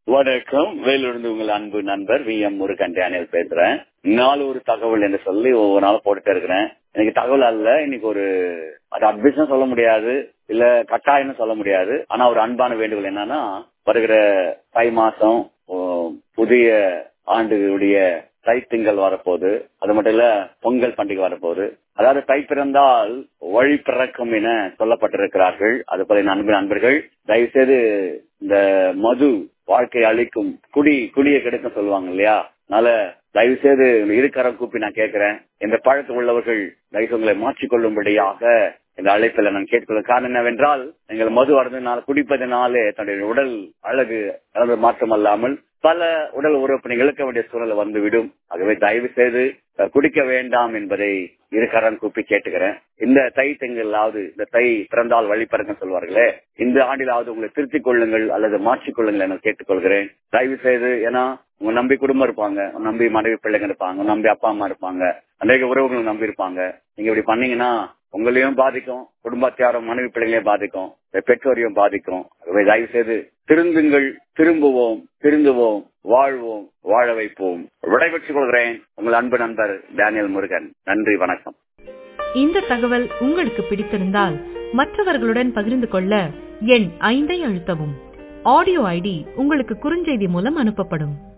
வணக்கம் வேலூர்ந்து உங்கள் அன்பு நண்பர் வி எம் முருகன் டேனியல் பேசுறேன் நாலு ஒரு தகவல் என்று சொல்லி ஒவ்வொரு நாளும் போட்டுட்டே இருக்கிறேன் எனக்கு தகவல் அல்ல இன்னைக்கு ஒரு அது அட்வைஸ் சொல்ல முடியாது இல்ல கட்டாயம் சொல்ல முடியாது ஆனா ஒரு அன்பான வேண்டுகோள் என்னன்னா வருகிற தை மாசம் ஓ, புதிய ஆண்டுடைய தை திங்கள் வரப்போகுது அது மட்டும் இல்ல பொங்கல் பண்டிகை வரப்போகுது அதாவது தை பிறந்தால் வழி பிறக்கும் என சொல்லப்பட்டிருக்கிறார்கள் அது போல என் அன்பு நண்பர்கள் தயவு செய்து இந்த மது வாழ்க்கை அழிக்கும் குடி குடியை கெடுக்கும் சொல்லுவாங்க இல்லையா அதனால தயவு செய்து இருக்கரம் கூப்பி நான் கேட்கிறேன் இந்த பழக்கம் உள்ளவர்கள் தயவு உங்களை மாற்றிக்கொள்ளும்படியாக இந்த அழைப்பில் நான் கேட்கொள்ள காரணம் என்னவென்றால் நீங்கள் மது அருந்தினால் குடிப்பதனாலே தன்னுடைய உடல் அழகு அழகு மாற்றம் அல்லாமல் பல உடல் உறுப்பினை இழக்க வேண்டிய சூழல் வந்துவிடும் ஆகவே தயவு செய்து அஹ், குடிக்க வேண்டாம் என்பதை இருக்கரம் கூப்பி கேட்டுக்கிறேன் இந்த தை திங்களாவது இந்த தை பிறந்தால் வழி பிறக்கும் சொல்வார்களே இந்த ஆண்டிலாவது உங்களை திருத்திக் கொள்ளுங்கள் அல்லது மாற்றிக் கொள்ளுங்கள் என கேட்டுக்கொள்கிறேன் தயவு செய்து ஏன்னா உங்க நம்பி குடும்பம் இருப்பாங்க உங்க நம்பி மனைவி பிள்ளைங்க இருப்பாங்க உங்க நம்பி அப்பா அம்மா இருப்பாங்க அநேக உறவுகள் நம்பி இருப்பாங்க நீங்க இப்படி பண்ணீங்கன்னா உங்களையும் பாதிக்கும் குடும்பத்தாரும் மனைவி பிள்ளைங்களையும் பாதிக்கும் பெற்றோரையும் பாதிக்கும் ஆகவே தயவு செய்து திருந்துங்கள் திரும்புவோம் திருந்துவோம் வாழ்வோம் வாழ வைப்போம் விடைபெற்றுக் கொள்கிறேன் உங்கள் அன்பு நண்பர் டேனியல் முருகன் நன்றி வணக்கம் இந்த தகவல் உங்களுக்கு பிடித்திருந்தால் மற்றவர்களுடன் பகிர்ந்து கொள்ள எண் ஐந்தை அழுத்தவும் ஆடியோ ஐடி உங்களுக்கு குறுஞ்செய்தி மூலம் அனுப்பப்படும்